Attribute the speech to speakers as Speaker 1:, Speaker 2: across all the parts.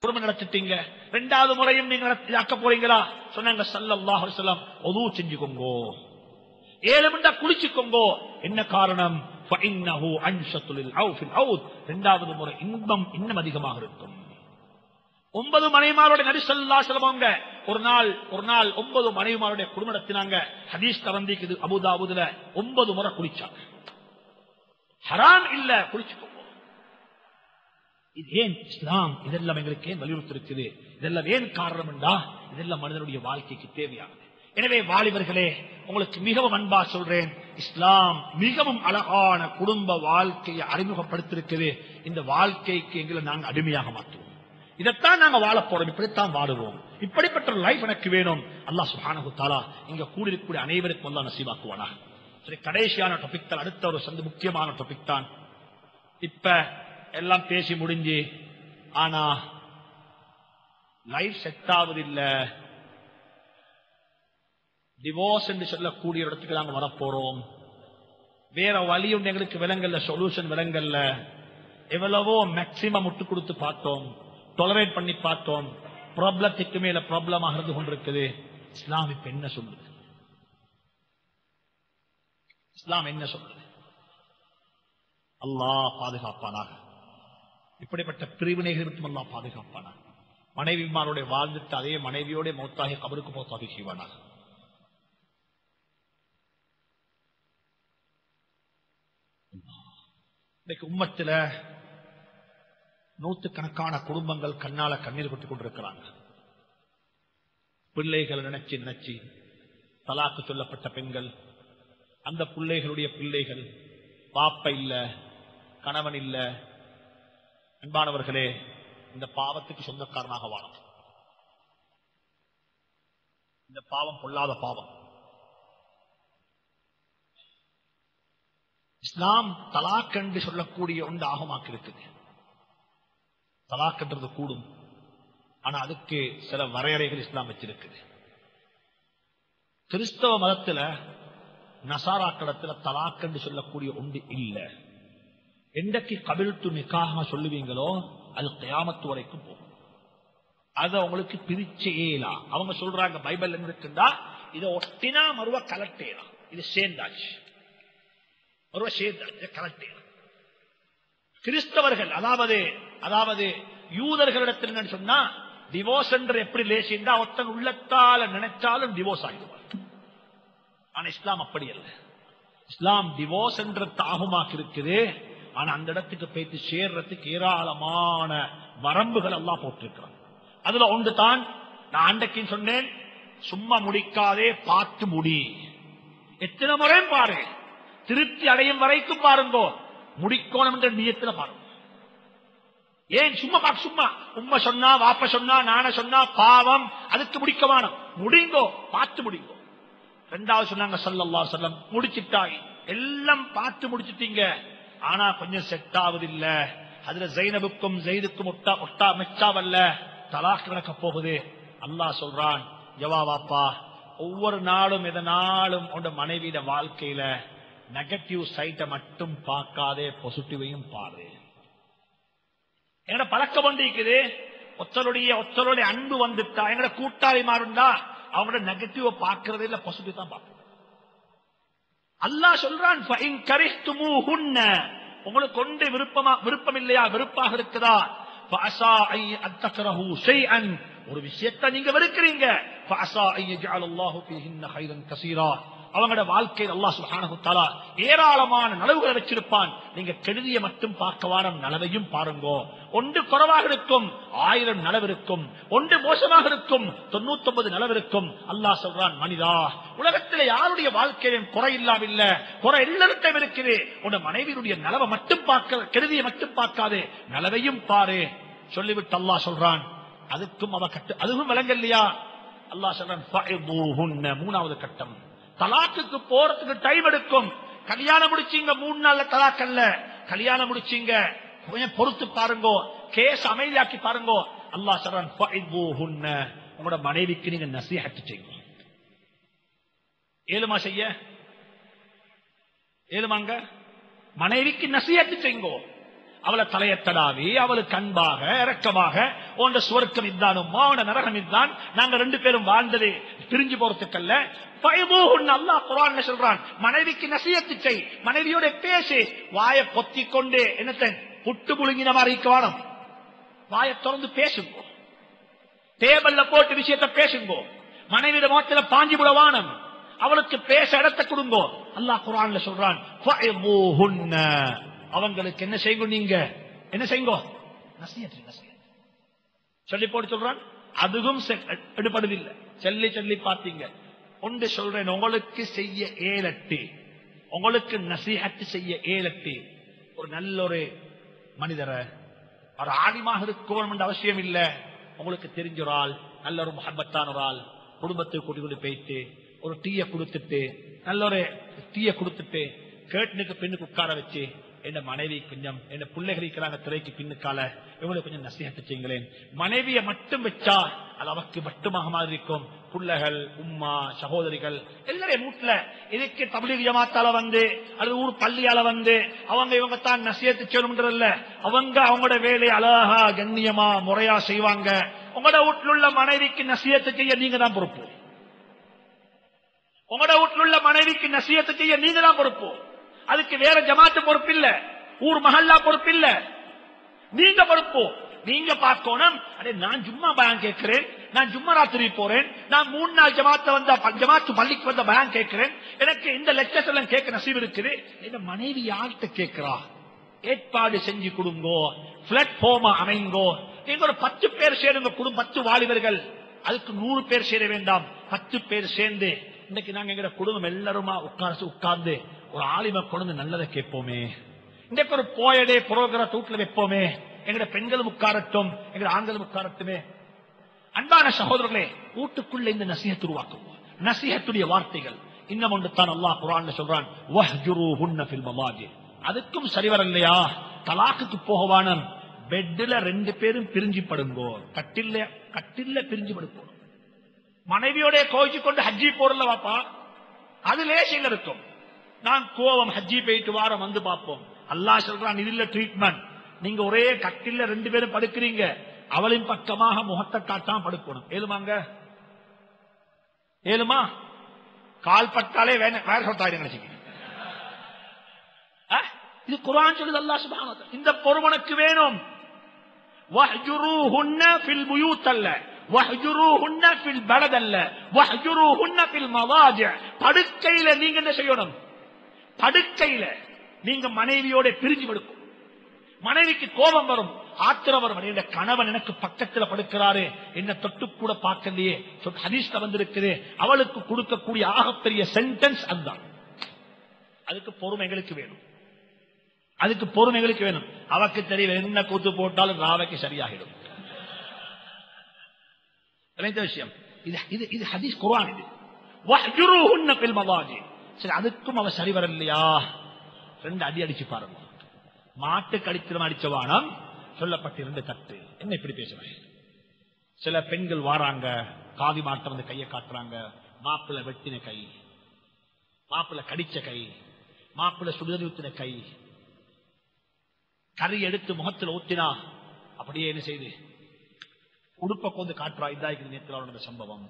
Speaker 1: குடும்பம் நடத்திட்டீங்க ரெண்டாவது முறையும் நீங்க நடத்தி- ஆக்க போறீங்களா சொன்னாங்க சல்லல்லாஹு அலைஹி வஸல்லம் ஒது செஞ்சுக்கோங்கோ ஏழு மண்டா குளிச்சுக்கோங்கோ என்ன காரணம் فإنه أنشط للعوف العود. இரண்டாவது முறை இன்பம் இன்னும் அதிகமாக இருக்கும் ஒன்பது மனைவிமாரோட நபி ஸல்லல்லாஹு அலைஹி வஸல்லம் அவங்க ஒரு நாள் ஒரு நாள் ஒன்பது மனைவிமாரோட குடும்பம் நடத்தினாங்க ஹதீஸ் தவந்திக்குது அபுதாபுதுல ஒன்பது முறை குளிச்சாங்க ஹராம் இல்ல குளிச்சுக்கோங்க இது ஏன் இஸ்லாம் இதெல்லாம் எங்களுக்கு ஏன் வலியுறுத்தி இருக்குது இதெல்லாம் ஏன் காரணம் என்றா இதெல்லாம் மனிதனுடைய வாழ்க்கைக்கு தேவையானது எனவே வாலிபர்களே உங்களுக்கு மிகவும் அன்பா சொல்றேன் இஸ்லாம் மிகவும் அழகான குடும்ப வாழ்க்கையை அறிமுகப்படுத்திருக்குது இந்த வாழ்க்கைக்கு எங்களை நாங்கள் அடிமையாக மாற்றுவோம் இதைத்தான் நாங்க வாழ போறோம் இப்படித்தான் வாழுவோம் இப்படிப்பட்ட ஒரு லைஃப் எனக்கு வேணும் அல்லாஹ் சுப்ஹானஹு தஆலா இங்க கூடியிருக்கக்கூடிய அனைவருக்கும் அல்லாஹ் நசீபாக்குவானா சரி கடைசியான டாபிக் தான் அடுத்த ஒரு சந்து முக்கியமான டாபிக் தான் இப்ப எல்லாம் பேசி முடிஞ்சு ஆனா லைஃப் செட் ஆவதில்ல டிவோர்ஸ் என்று சொல்லக்கூடிய ஒரு இடத்துக்கு நாங்க வரப்போறோம் வேற வழி ஒன்று எங்களுக்கு விலங்கல்ல சொல்யூஷன் விலங்கல்ல எவ்வளவோ மேக்சிமம் முட்டு கொடுத்து பார்த்தோம் டொலரேட் பண்ணி பார்த்தோம் ப்ராப்ளத்துக்கு மேல ப்ராப்ளமாக இருந்து கொண்டிருக்குது இஸ்லாம் இப்ப என்ன சொல்லுது இஸ்லாம் என்ன சொல்லுது அல்லாஹ் பாதுகாப்பானாக இப்படிப்பட்ட பிரிவினைகள் விட்டும் அல்லாஹ் பாதுகாப்பானாக மனைவிமாரோட வாழ்ந்துட்டு அதே மனைவியோட மௌத்தாகி கபருக்கு மௌத்தாகி செய்வானாக இன்னைக்கு உம்மத்துல நூத்துக்கணக்கான குடும்பங்கள் கண்ணால கண்ணீர் கொட்டிக் கொண்டிருக்கிறாங்க பிள்ளைகளை நினைச்சு நினைச்சு தலாக்கு சொல்லப்பட்ட பெண்கள் அந்த பிள்ளைகளுடைய பிள்ளைகள் பாப்ப இல்ல கணவன் இல்ல அன்பானவர்களே இந்த பாவத்துக்கு சொந்தக்காரனாக வாழும் இந்த பாவம் பொல்லாத பாவம் இஸ்லாம் தலாக் என்று சொல்லக்கூடிய ஒன்று ஆகமாக்கி இருக்குது தலாக்ன்றது கூடும் ஆனா அதுக்கு சில வரையறைகள் இஸ்லாம் வச்சிருக்குது கிறிஸ்தவ மதத்துல நசாராக்களத்துல தலாக் என்று சொல்லக்கூடிய ஒன்று இல்ல என்றைக்கு கபில்த்து நிக்காக சொல்லுவீங்களோ அது கயாமத்து வரைக்கும் போகும் அத உங்களுக்கு பிரிச்சேலா அவங்க சொல்றாங்க பைபிள் என்ன இருக்குண்டா இதை ஒட்டினா மறுவ கலட்டேலாம் இது சேர்ந்தாச்சு மறுவ சேர்ந்தாச்சு கலட்டேலாம் கிறிஸ்தவர்கள் அதாவது அதாவது யூதர்களிடத்தில் என்னன்னு சொன்னா டிவோர்ஸ் என்று எப்படி லேசிந்தா ஒருத்தன் உள்ளத்தால நினைச்சாலும் டிவோர்ஸ் ஆகிடுவார் ஆனா இஸ்லாம் அப்படி அல்ல இஸ்லாம் டிவோர்ஸ் என்ற தாகமாக்கு இருக்குது ஆனா அந்த இடத்துக்கு போயிட்டு சேர்றதுக்கு ஏராளமான வரம்புகள் எல்லாம் போட்டிருக்கிறான் அதுல ஒன்று தான் நான் அன்றைக்கு சொன்னேன் சும்மா முடிக்காதே பார்த்து முடி எத்தனை முறையும் பாரு திருப்தி அடையும் வரைக்கும் பாருங்கோ முடிக்கணும் என்ற நியத்துல பாருங்க ஏன் சும்மா பாக்க சும்மா உம்மை சொன்னா வாப்ப சொன்னா நான சொன்னா பாவம் அதுக்கு முடிக்க வேணும் முடிங்கோ பார்த்து முடிங்கோ ரெண்டாவது சொன்னாங்க சல்லல்லா சொல்லம் முடிச்சிட்டாய் எல்லாம் பார்த்து முடிச்சிட்டீங்க ஆனா கொஞ்சம் செட் ஆவதில்ல அதுல ஜெயினபுக்கும் ஜெயிதுக்கும் ஒட்டா ஒட்டா மெச்சாவல்ல தலாக் நடக்க போகுது அல்லாஹ் சொல்றான் ஜவாபாப்பா ஒவ்வொரு நாளும் எதனாலும் உன் மனைவியிட வாழ்க்கையில நெகட்டிவ் சைட்டை மட்டும் பார்க்காதே பாசிட்டிவையும் பாரு எங்கட பழக்கம் வந்து இருக்குது ஒத்தருடைய ஒத்தருடைய அன்பு வந்துட்டா எங்கட கூட்டாளி மாறுண்டா அவங்களோட நெகட்டிவ் பார்க்கறதே இல்ல பாசிட்டிவ் தான் பார்க்கணும் அல்லாஹ் சொல்றான் "ஃபஇன் கரிஹ்துமூஹுன்ன", உங்களுக்கு கொண்டு விருப்பமா விருப்பம் இல்லையா விருப்பாக இருக்குதா فَعَسَىٰ أَن أَن تَكْرَهُوا شَيْئًا ஒரு விஷயத்தை நீங்க வெறுக்கிறீங்க فَعَسَىٰ أَن يَجْعَلَ اللَّهُ فِيهِنَّ خَيْرًا كَثِيرًا அவங்களோட வாழ்க்கையில் அல்லாஹ் சுப்ஹானஹு தஆலா ஏராளமான நலவுகளை வச்சிருப்பான் நீங்க கெடுதியை மட்டும் பார்க்க வாரம் நலவையும் பாருங்கோ ஒன்று குறைவாக இருக்கும் ஆயிரம் நலவு இருக்கும் ஒன்று மோசமாக இருக்கும் தொண்ணூத்தி ஒன்பது நலவு இருக்கும் அல்லாஹ் சொல்றான் மனிதா உலகத்தில் யாருடைய வாழ்க்கையிலும் குறை இல்லாமில்ல குறை எல்லார்ட்டும் இருக்குது உன் மனைவியுடைய நலவை மட்டும் பார்க்க கெடுதியை மட்டும் பார்க்காது நலவையும் பாரு சொல்லிவிட்டு அல்லாஹ் சொல்றான் அதுக்கும் அவ கட்டு அதுவும் விளங்கல்லையா அல்லாஹ் சொல்றான் "ஃபஇதுஹுன்ன", மூணாவது கட்டம் தலாக்குக்கு போறதுக்கு டைம் எடுக்கும் கல்யாணம் முடிச்சீங்க மூணு நாள்ல தலாக் அல்ல கல்யாணம் முடிச்சீங்க கொஞ்சம் பொறுத்து பாருங்கோ கேஸ் அமைதியாக்கி பாருங்கோ அல்லாஹ் சொல்றான் "ஃபஇதுஹுன்ன", உங்களோட மனைவிக்கு நீங்க நசீஹத்து செய்யுங்க ஏழுமா செய்ய ஏழுமாங்க மனைவிக்கு நசீஹத்து செய்யுங்கோ அவளை தலையத்தடாவி அவளுக்கு அன்பாக இரக்கமாக உண்ட சுவர்க்கம் இதானுமா உண்ட நரகம் இதான் நாங்க ரெண்டு பேரும் வாழ்ந்தது பிரிஞ்சு போறதுக்கல்ல பயமோகுன்னு அல்லாஹ் குரான்ல சொல்றான் மனைவிக்கு நசியத்து செய் மனைவியோட பேசு வாயை பொத்தி கொண்டு என்னத்தை புட்டு புழுங்கின மாதிரி இருக்கவானம் வாயை திறந்து பேசுங்க டேபிள்ல போட்டு விஷயத்த பேசுங்கோ மனைவிட மோத்தில பாஞ்சி விடவானம் அவளுக்கு பேச இடத்தை கொடுங்கோ அல்லாஹ் குரான்ல சொல்றான் ஃபயமூஹுன்ன. அவங்களுக்கு என்ன செய்யுங்க நீங்க என்ன செய்யுங்கோ நசியத் நசியத் சொல்லி போட்டு சொல்றான் அதுவும் செ- எடுபடுவதில்லை சொல்லி சொல்லி பார்த்தீங்க ஒன்று சொல்றேன் உங்களுக்கு செய்ய ஏலட்டு உங்களுக்கு நசிஹத்து செய்ய ஏலட்டு ஒரு நல்ல ஒரு மனிதரை ஒரு ஆலிமாக இருக்கணும் என்ற அவசியம் இல்ல உங்களுக்கு தெரிஞ்ச ஒரு ஆள் நல்ல ஒரு முகப்பத்தான ஒரு ஆள் குடும்பத்தை கூட்டி கொண்டு போயிட்டு ஒரு டீயை கொடுத்துட்டு நல்ல ஒரு டீயை கொடுத்துட்டு கேட்டுனுக்கு பெண்ணுக்கு உட்கார வச்சு என் மனைவி கொஞ்சம் என் பிள்ளைகள் இருக்கிறாங்க திரைக்கு பின்னுக்கால இவங்களுக்கு கொஞ்சம் நசிஹத்து செய்யுங்களேன் மனைவியை மட்டும் வச்சா அது அவக்கு மட்டுமாக மாதிரி இருக்கும் புள்ளைகள் உம்மா சகோதரிகள் எல்லாரையும் வீட்டுல இதுக்கு தமிழ் ஜமாத்தால வந்து அல்லது ஊர் பள்ளியால வந்து அவங்க இவங்க தான் நசியத்து செய்யணும்ன்றதில்ல அவங்க அவங்களோட வேலையை அழகா கண்ணியமா முறையா செய்வாங்க உங்களோட வீட்டில் உள்ள மனைவிக்கு நசியத்து செய்ய நீங்க தான் பொறுப்பு உங்களோட வீட்டில் உள்ள மனைவிக்கு நசியத்து செய்ய நீங்க தான் பொறுப்பு அதுக்கு வேற ஜமாத்து பொறுப்பு இல்ல ஊர் மஹல்லா பொறுப்பு இல்ல நீங்க பொறுப்பு நீங்க பார்க்கணும் அடே நான் சும்மா பயம் கேட்கிறேன் நான் ஜும்மா ராத்திரி போறேன் நான் மூணு நாள் ஜமாத்த வந்த ஜமாத்து பள்ளிக்கு வந்த பயம் கேட்கிறேன் எனக்கு இந்த லெக்சர்ஸ் எல்லாம் கேட்க நசீவு இருக்குது இந்த மனைவி யார்கிட்ட கேட்கிறா ஏற்பாடு செஞ்சு கொடுங்கோ பிளாட்ஃபார்மா அமைங்கோ நீங்க ஒரு பத்து பேர் சேருங்க குடும்ப பத்து வாலிபர்கள் அதுக்கு நூறு பேர் சேர வேண்டாம் பத்து பேர் சேர்ந்து இன்னைக்கு நாங்க எங்க குடும்பம் எல்லாருமா உட்கார்ந்து உட்கார்ந்து ஒரு ஆலிம கொண்டு நல்லதை கேட்போமே இன்னைக்கு ஒரு போயடே புரோகிராம் வீட்டுல வைப்போமே எங்கட பெண்களும் உட்காரட்டும் எங்கட ஆண்களும் உட்காரட்டுமே அன்பான சகோதரர்களே வீட்டுக்குள்ள இந்த நசிஹத் உருவாக்குவோம் நசிஹத்துடைய வார்த்தைகள் இன்னும் ஒன்று தான் அல்லாஹ் குரான் சொல்றான் வஹ்ஜுரூஹுன்ன ஃபில் மவாஜி அதுக்கும் சரி வரலையா தலாக்குக்கு போகவானம் பெட்ல ரெண்டு பேரும் பிரிஞ்சு படுங்கோ கட்டில்ல கட்டில்ல பிரிஞ்சு படுப்போம் மனைவியோட கோவிச்சு கொண்டு ஹஜ்ஜி போறல வாப்பா அது லேசில் இருக்கும் நான் கோவம் ஹஜ்ஜி போயிட்டு வாரம் வந்து பார்ப்போம் அல்லாஹ் சொல்றான் இதுல ட்ரீட்மெண்ட் நீங்க ஒரே கட்டில்ல ரெண்டு பேரும் படுக்கிறீங்க அவளின் பக்கமாக முகத்தை காட்டாம படுக்கணும் ஏழுமாங்க ஏழுமா கால் பட்டாலே வேற வேற சொத்தாயிரம் நினைச்சுக்க இது குரான் சொல்லுது அல்லாஹ் சுப்ஹானஹு வ தஆலா. இந்த பொறுமனுக்கு வேணும் வஹ்ஜுரூஹுன்ன ஃபில் புயூத் அல்ல வஹ்ஜுரூஹுன்ன ஃபில் பலத் அல்ல வஹ்ஜுரூஹுன்ன ஃபில் மவாஜி படுக்கையில நீங்க என்ன செய்யணும் படுக்கையில நீங்க மனைவியோட பிரிஞ்சு படுக்கும் மனைவிக்கு கோபம் வரும் ஆத்திரம் வரும் இந்த கணவன் எனக்கு பக்கத்துல படுக்கிறாரு என்ன தொட்டு கூட பார்க்கலையே சொல் ஹதீஸ்ல வந்திருக்குது அவளுக்கு கொடுக்கக்கூடிய ஆகப்பெரிய சென்டென்ஸ் அதுதான் அதுக்கு பொறுமை எங்களுக்கு வேணும் அதுக்கு பொறுமை எங்களுக்கு வேணும் அவக்கு தெரியும் என்ன கூத்து போட்டாலும் ராவைக்கு சரியாகிடும் விளைந்த விஷயம் இது இது இது ஹதீஸ் குர்ஆன் இது வஹ்ஜுரூஹுன்ன ஃபில் மவாஜி சரி அதுக்கும் அவ சரி வரலையா ரெண்டு அடி அடிச்சு பாருங்க மாட்டு கடித்திரம் அடிச்ச வானம் சொல்லப்பட்டிருந்த தட்டு என்ன இப்படி பேசுறேன் சில பெண்கள் வாராங்க காதி மாட்ட வந்து கையை காட்டுறாங்க மாப்பிள்ளை வெட்டின கை மாப்பிள்ளை கடிச்ச கை மாப்பிள்ளை சுடுதல் ஊத்தின கை கறி எடுத்து முகத்தில் ஊத்தினா அப்படியே என்ன செய்து உடுப்ப கொண்டு காட்டுறா இதாய்க்கு நேற்று நடந்த சம்பவம்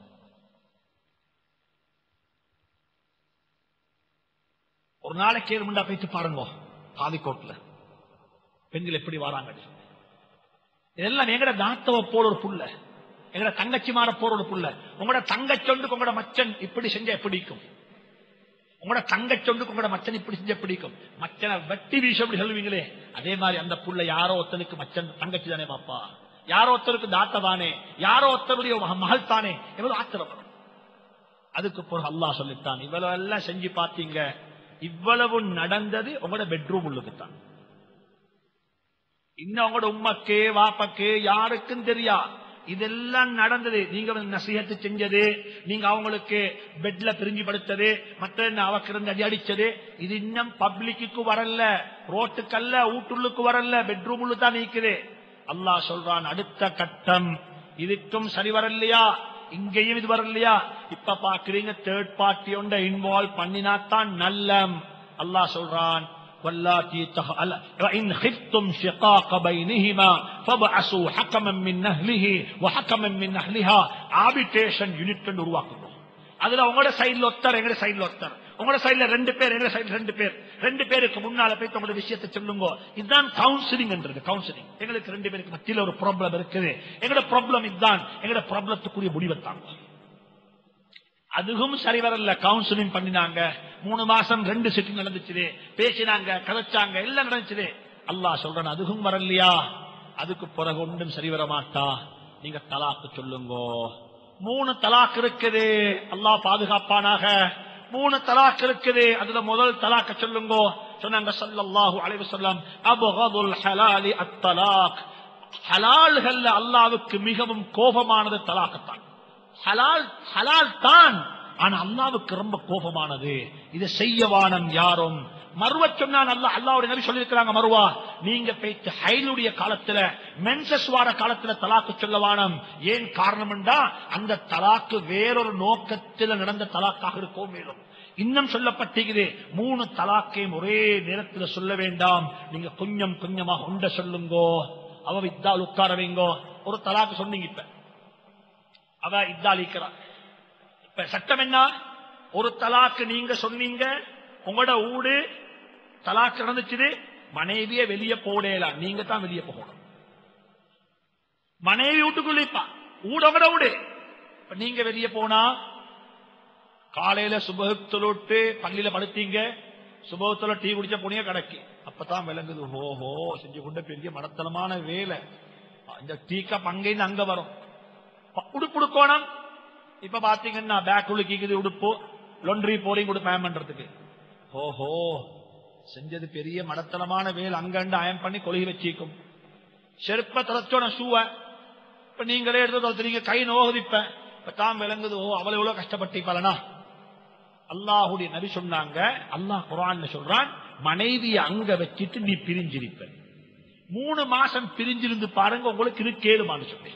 Speaker 1: ஒரு நாளைக்கு ஏழு மண்டா போயிட்டு பாருங்க காதிக்கோட்டில் பெண்கள் எப்படி வராங்க இதெல்லாம் எங்கட தாத்தவ போல ஒரு புள்ள எங்கட தங்கச்சி மாற போற ஒரு புள்ள உங்களோட தங்கச்சொண்டுக்கு உங்களோட மச்சன் இப்படி செஞ்சா எப்படி இருக்கும் உங்களோட தங்கச்சொண்டுக்கு உங்களோட மச்சன் இப்படி செஞ்சா பிடிக்கும் மச்சனை வெட்டி வீச அப்படி சொல்லுவீங்களே அதே மாதிரி அந்த புள்ள யாரோ ஒருத்தனுக்கு மச்சன் தங்கச்சி தானே பாப்பா யாரோ ஒருத்தருக்கு தாத்தா தானே யாரோ ஒருத்தருடைய மக- மகள் தானே எவ்வளவு ஆத்திரம் வரும். அதுக்கு பிறகு அல்லாஹ் சொல்லிட்டான் இவ்வளவு எல்லாம் செஞ்சு பார்த்தீங்க இவ்வளவு நடந்தது உங்களோட பெட்ரூம் உள்ளுக்குத்தான் இன்னும் உங்களோட உம்மக்கு வாப்பக்கு யாருக்கும் தெரியா இதெல்லாம் நடந்தது நீங்க வந்து நசீகத்து செஞ்சது நீங்க அவங்களுக்கு பெட்ல பிரிஞ்சு படுத்தது மற்ற அவக்கு இருந்து அடி அடிச்சது இது இன்னும் பப்ளிக்கு வரல ரோட்டுக்கல்ல வீட்டுள்ளுக்கு வரல பெட்ரூம் உள்ள தான் நீக்குது அல்லாஹ் சொல்றான் அடுத்த கட்டம் இதுக்கும் சரி வரலையா இங்கேயும் இது வரலையா இப்ப பாக்குறீங்க தேர்ட் பார்ட்டி ஒன்றை இன்வால்வ் பண்ணினாத்தான் நல்லம் அல்லாஹ் சொல்றான் واللاتي تخ- ألا- وإن خفتم شقاق بينهما فابعثوا حكما من أهله وحكما من أهلها arbitration unit ன்னு உருவாக்குறோம் அதுல உங்களோட சைடுல ஒருத்தர் எங்கட சைடுல ஒருத்தர் உங்களோட சைடுல ரெண்டு பேர் எங்க சைடுல ரெண்டு பேர் ரெண்டு பேருக்கு முன்னால போய் உங்களோட விஷயத்தை சொல்லுங்க இதுதான் கவுன்சிலிங் என்றது கவுன்சிலிங் எங்களுக்கு ரெண்டு பேருக்கு மத்தியில ஒரு ப்ராப்ளம் இருக்குது எங்களோட ப்ராப்ளம் இதுதான் எங்களோட ப்ராப்ளத்துக்குரிய முடிவை தாங்க அதுவும் சரி வரல கவுன்சிலிங் பண்ணினாங்க மூணு மாசம் ரெண்டு சிட்டிங் நடந்துச்சு பேசினாங்க கதைச்சாங்க எல்லாம் நடந்துச்சு அல்லாஹ் சொல்றேன் அதுவும் வரலையா அதுக்கு பிறகு ஒன்றும் சரி வர மாட்டா நீங்க தலாக்கு சொல்லுங்க மூணு தலாக் இருக்குது அல்லாஹ் பாதுகாப்பானாக மூணு தலாக் இருக்குது அதுல முதல் தலாக்க சொல்லுங்க சொன்னாங்க ஸல்லல்லாஹு அலைஹி வஸல்லம் அபகதுல் ஹலாலி அத்தலாக் ஹலால்கள்ல அல்லாஹ்வுக்கு மிகவும் கோபமானது தலாக்கத்தான் ஹலால் ஹலால் தான் ஆனா அல்லாவுக்கு ரொம்ப கோபமானது இதை செய்யவானம் யாரும் மறுவ சொன்னான் அல்லாஹ் அல்லாவுடைய நபி சொல்லியிருக்கிறாங்க மறுவா நீங்க பேச்சு ஹைலுடைய காலத்துல மென்சஸ் வார காலத்துல தலாக்கு சொல்லவானம் ஏன் காரணம்டா அந்த தலாக்கு வேறொரு நோக்கத்தில் நடந்த தலாக்காக இருக்கும் மேலும் இன்னும் சொல்லப்பட்டிருக்குது மூணு தலாக்கையும் ஒரே நேரத்தில் சொல்ல வேண்டாம் நீங்க கொஞ்சம் கொஞ்சமாக உண்ட சொல்லுங்கோ அவ வித்தால் உட்கார வைங்கோ ஒரு தலாக்கு சொன்னீங்க இப்ப அவ இத்தாலிக்கிறார் இப்ப சட்டம் என்ன ஒரு தலாக்கு நீங்க சொன்னீங்க உங்களோட ஊடு தலாக்கு நடந்துச்சு மனைவிய வெளியே போடலாம் நீங்க தான் வெளியே போகணும் மனைவி வீட்டுக்குள்ள இப்ப ஊட உங்களோட ஊடு இப்ப நீங்க வெளியே போனா காலையில சுபகத்தொட்டு பள்ளியில படுத்தீங்க சுபகத்துல டீ குடிச்ச போனீங்க கடைக்கு அப்பதான் விளங்குது ஓஹோ செஞ்சு கொண்ட பெரிய மடத்தனமான வேலை இந்த டீக்கா பங்கைன்னு அங்க வரும் ப- உடுப்பு உடுக்கோணம் இப்ப பாத்தீங்கன்னா பேக் உழுக்கிக்குது உடுப்பு லொன்றி போறீங்க கூட பேம் பண்றதுக்கு ஓஹோ செஞ்சது பெரிய மடத்தனமான வேல் அங்கண்டு அயம் பண்ணி கொழுகி வச்சிக்கும் செருப்ப தொலைச்சோன ஷூவ இப்ப நீங்களே எடுத்து தொலைத்துறீங்க கை நோகுது இப்ப இப்ப தான் விளங்குது ஓ அவளை எவ்வளவு கஷ்டப்பட்டிருப்பாளனா அல்லாஹுடைய நபி சொன்னாங்க அல்லாஹ் குரான்ல சொல்றான் மனைவியை அங்க வச்சிட்டு நீ பிரிஞ்சிருப்ப மூணு மாசம் பிரிஞ்சிருந்து பாருங்க உங்களுக்கு இது கேளுமான்னு சொல்லி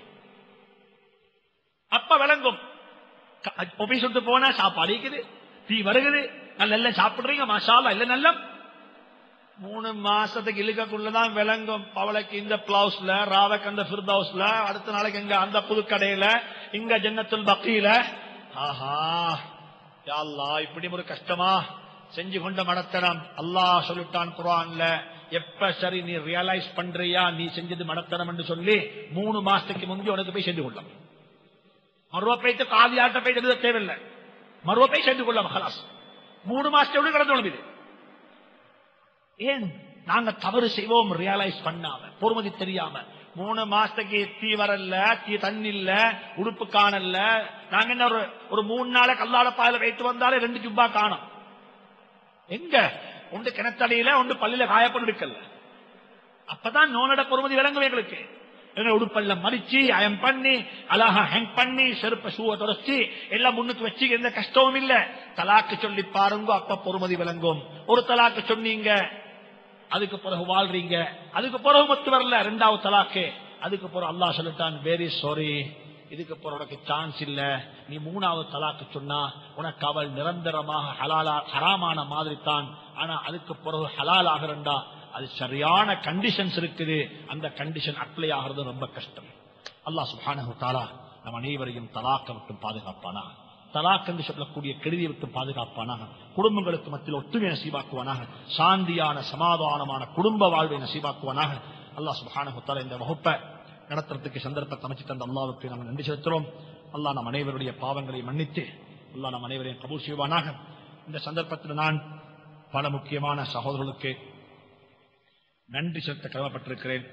Speaker 1: அப்ப விளங்கும் ஒப்பி சொல்லிட்டு போனா சாப்பாடு இருக்குது டீ வருகுது நல்ல எல்லாம் சாப்பிடுறீங்க மசாலா இல்ல நல்ல மூணு மாசத்துக்கு இழுக்கக்குள்ளதான் விளங்கும் பவளைக்கு இந்த பிளவுஸ்ல ராவக்கு அந்த ஃபிர்தவுஸ்ல அடுத்த நாளைக்கு இங்க அந்த புதுக்கடையில இங்க ஜன்னத்துல் பக்கியில ஆஹா யா அல்லாஹ் இப்படி ஒரு கஷ்டமா செஞ்சு கொண்ட மடத்தனம் அல்லாஹ் சொல்லிட்டான் குர்ஆன்ல எப்ப சரி நீ ரியலைஸ் பண்றியா நீ செஞ்சது மடத்தனம் என்று சொல்லி மூணு மாசத்துக்கு முந்தி உனக்கு போய் செஞ்சு கொள்ளலாம் மறுவ போயிட்டு காலியாட்ட போய் எழுத தேவையில்லை மறுவ போய் செஞ்சு கொள்ளலாம் ஹலாஸ் மூணு மாசத்தோடு கடந்து இது ஏன் நாங்க தவறு செய்வோம் ரியலைஸ் பண்ணாம பொறுமதி தெரியாம மூணு மாசத்துக்கு தீ வரல தீ தண்ணி இல்ல உடுப்பு காணல நாங்க என்ன ஒரு ஒரு மூணு நாள கல்லாட பாயில வைத்து வந்தாலே ரெண்டு ஜுப்பா காணும் எங்க ஒன்று கிணத்தடியில ஒன்று பள்ளியில காயப்பட்டு இருக்கல அப்பதான் நோனட பொறுமதி விளங்கும் எங்களுக்கு எங்க உடுப்பெல்லாம் மடிச்சு அயம் பண்ணி அழகா ஹேங் பண்ணி செருப்ப ஷூவை தொடச்சி எல்லாம் முன்னுக்கு வச்சு எந்த கஷ்டமும் இல்ல தலாக்கு சொல்லி பாருங்க அப்ப பொறுமதி விளங்கும் ஒரு தலாக்கு சொன்னீங்க அதுக்கு பிறகு வாழ்றீங்க அதுக்கு பிறகு மத்து வரல ரெண்டாவது தலாக்கு அதுக்கு பிறகு அல்லாஹ் சொல்லிட்டான் வெரி சாரி இதுக்கு பிறகு உனக்கு சான்ஸ் இல்ல நீ மூணாவது தலாக்கு சொன்னா உனக்கு அவள் நிரந்தரமாக ஹலாலா ஹராமான மாதிரி தான் ஆனா அதுக்கு பிறகு ஹலால் ஆகிறண்டா அது சரியான கண்டிஷன்ஸ் இருக்குது அந்த கண்டிஷன் அப்ளை ஆகிறது ரொம்ப கஷ்டம் அல்லாஹ் சுப்ஹானஹு தஆலா நம் அனைவரையும் தலாக்க விட்டு பாதுகாப்பானா தலாக் என்று சொல்லக்கூடிய கெடுதியை விட்டு பாதுகாப்பானாக குடும்பங்களுக்கு மத்தியில் ஒற்றுமை நசீபாக்குவானாக சாந்தியான சமாதானமான குடும்ப வாழ்வை நசீபாக்குவானாக அல்லாஹ் சுப்ஹானஹு தஆலா இந்த வகுப்பை நடத்துறதுக்கு சந்தர்ப்பத்தை அமைச்சு தந்த அல்லாவுக்கு நாம் நன்றி செலுத்துறோம் அல்லாஹ் நம் அனைவருடைய பாவங்களை மன்னித்து அல்லாஹ் நம் அனைவரையும் கபூல் செய்வானாக இந்த சந்தர்ப்பத்தில் நான் பல முக்கியமான சகோதரர்களுக்கு நன்றி செலுத்த கடமைப்பட்டிருக்கிறேன்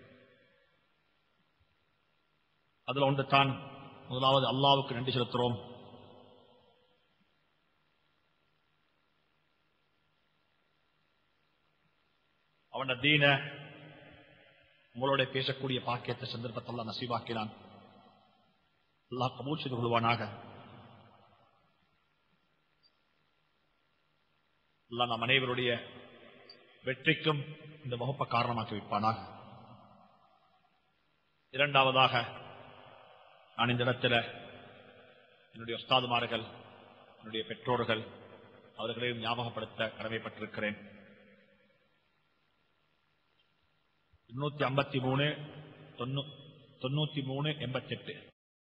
Speaker 1: அதுல ஒன்று தான் முதலாவது அல்லாவுக்கு நன்றி செலுத்துறோம் அவன தீன உங்களோட பேசக்கூடிய பாக்கியத்தை சந்தர்ப்பத்தை அல்லாஹ் நசீபாக்கினான் அல்லாஹ் கபூல் செய்து கொள்வானாக அல்லாஹ் நம் அனைவருடைய வெற்றிக்கும் இந்த வகுப்பை காரணமாக்கி வைப்பானாக இரண்டாவதாக நான் இந்த இடத்துல என்னுடைய உஸ்தாதுமார்கள் என்னுடைய பெற்றோர்கள் அவர்களையும் ஞாபகப்படுத்த கடமைப்பட்டிருக்கிறேன் இருநூத்தி ஐம்பத்தி மூணு தொண்ணூத்தி மூணு எண்பத்தி எட்டு